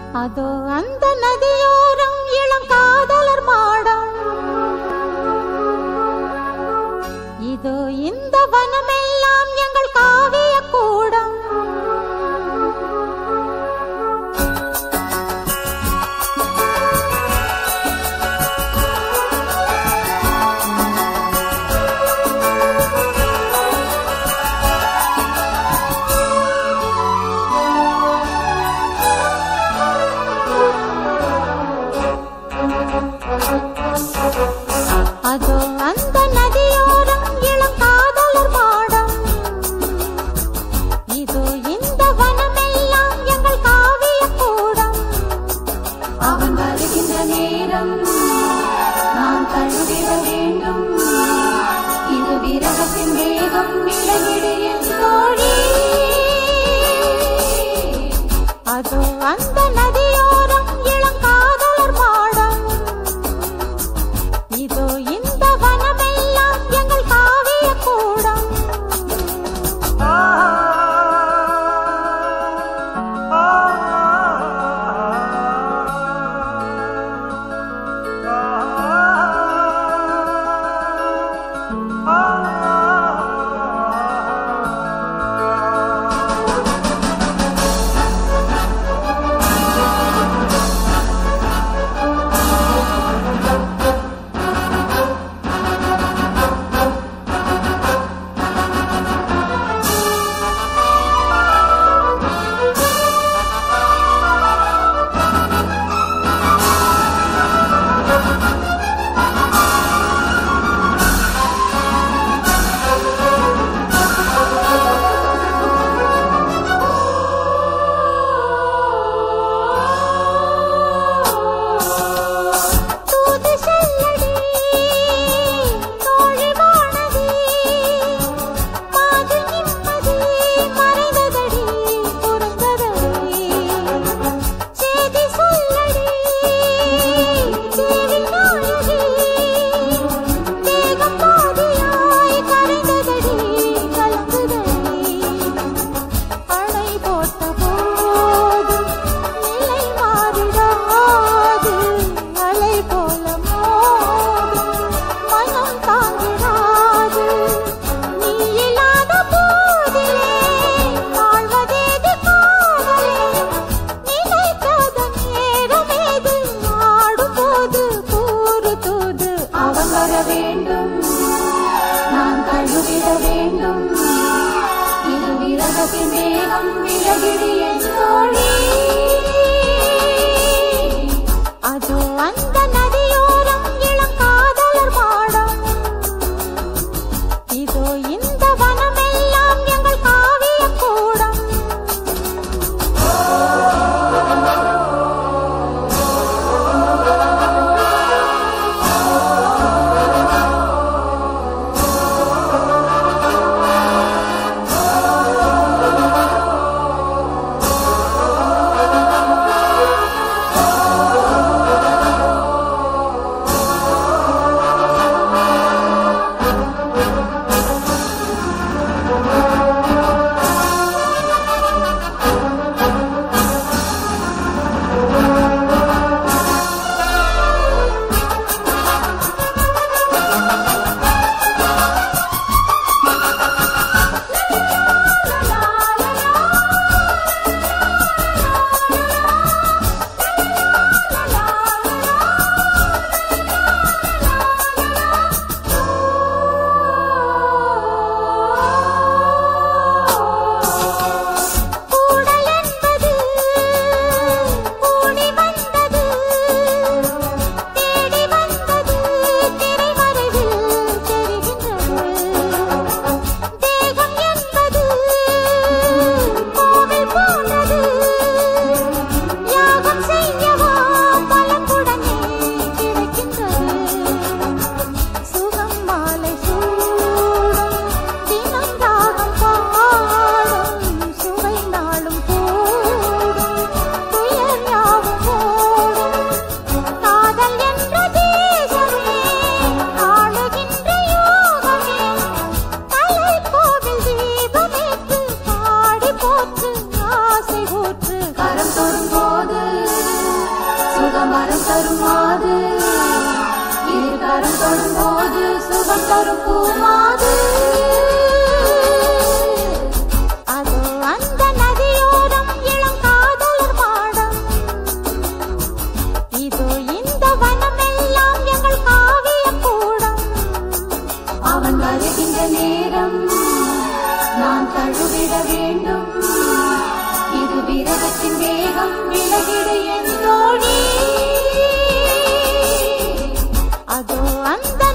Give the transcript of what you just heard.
அதோ அந்த நதியோரம் இளம் காதலர் மாடம் இதோ இந்த வனமெல்லாம் எங்கள் காவிய கூடம் அதோ அந்த நதியோரம் இளம் காதலர் மாடம் இதோ இந்த வனமெல்லாம் எங்கள் காவிய கூடம் அவன் வருகின்ற நேரம் நாம் தழுவிட வேண்டும் இது விரகத்தின் வேகம் விலகிடு என் தோழி அதோ அந்த நதியோரம் இளம் காதலர் மாடம் இதோ இந்த வனமெல்லாம் எங்கள் காவிய கூடம் ஆ வரம் தரும் மாது இரு கரம் தொடும்போது சுகம் தரும் பூமாது அதோ அந்த நதியோரம் இளம் காதலர் மாடம் இதோ இந்த வனமெல்லாம் எங்கள் காவிய கூடம் அவன் வருகின்ற நேரம் நான் தழுவிட வேண்டும் இது விரகத்தின் வேகம் விலகிடு என் தோழி அதோ அந்த